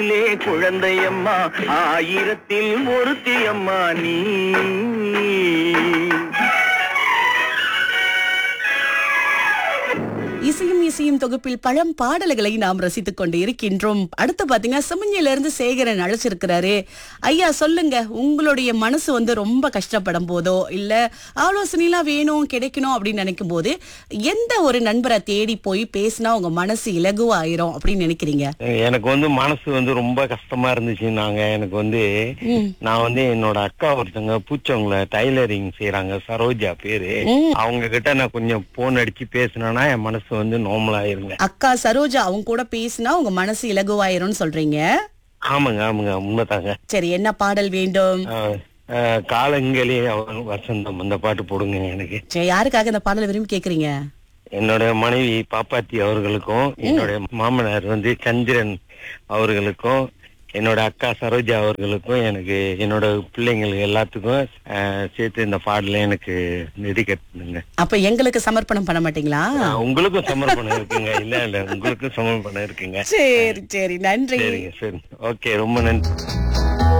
லே குழந்தையம்மா ஆயிரத்தில் ஒருத்தி அம்மா நீ இசையும் இசையும் தொகுப்பில் பழம் பாடல்களை நாம் ரசித்துக் கொண்டு இருக்கின்றோம் அடுத்து பாத்தீங்கன்னா சிமஞ்சில இருந்து சேகரன் அழைச்சிருக்கிறாரு ஐயா சொல்லுங்க உங்களுடைய மனசு வந்து ரொம்ப கஷ்டப்படும் போதோ இல்ல ஆலோசனைலாம் வேணும் கிடைக்கணும் அப்படின்னு நினைக்கும் போது எந்த ஒரு நண்பரை தேடி போய் பேசினா உங்க மனசு இலகுவாயிரும் அப்படின்னு நினைக்கிறீங்க எனக்கு வந்து மனசு வந்து ரொம்ப கஷ்டமா இருந்துச்சு நாங்க எனக்கு வந்து நான் வந்து என்னோட அக்கா ஒருத்தங்க பூச்சவங்கள டைலரிங் செய்யறாங்க சரோஜா பேரு அவங்க கிட்ட நான் கொஞ்சம் போன் அடிச்சு பேசினேன்னா என் மனசு வந்து நார்மல் ஆயிருங்க அக்கா சரோஜா அவங்க கூட பேசினா உங்க மனசு இலகுவாயிரும்னு சொல்றீங்க ஆமாங்க ஆமாங்க உண்மைதாங்க சரி என்ன பாடல் வேண்டும் ஆஹ், ஆஹ், காலங்களே அவ- வசந்தம் அந்த பாட்டு போடுங்க எனக்கு சரி யாருக்காக இந்த பாடலை விரும்பி கேக்குறீங்க என்னோட மனைவி பாப்பாத்தி அவர்களுக்கும் என்னோட மாமனார் வந்து சந்திரன் அவர்களுக்கும் என்னோட அக்கா சரோஜா அவர்களுக்கும் எனக்கு என்னோட பிள்ளைங்களுக்கு எல்லாத்துக்கும் ஆஹ், சேர்த்து இந்த பாடல எனக்கு டெடிகேட் அப்ப எங்களுக்கு சமர்ப்பணம் பண்ண மாட்டீங்களா உங்களுக்கும் சமர்ப்பணம் இருக்குங்க இல்ல இல்ல உங்களுக்கும் சமர்ப்பணம் இருக்குங்க சரி சரி நன்றி சரிங்க சரி ஓகே ரொம்ப நன்றி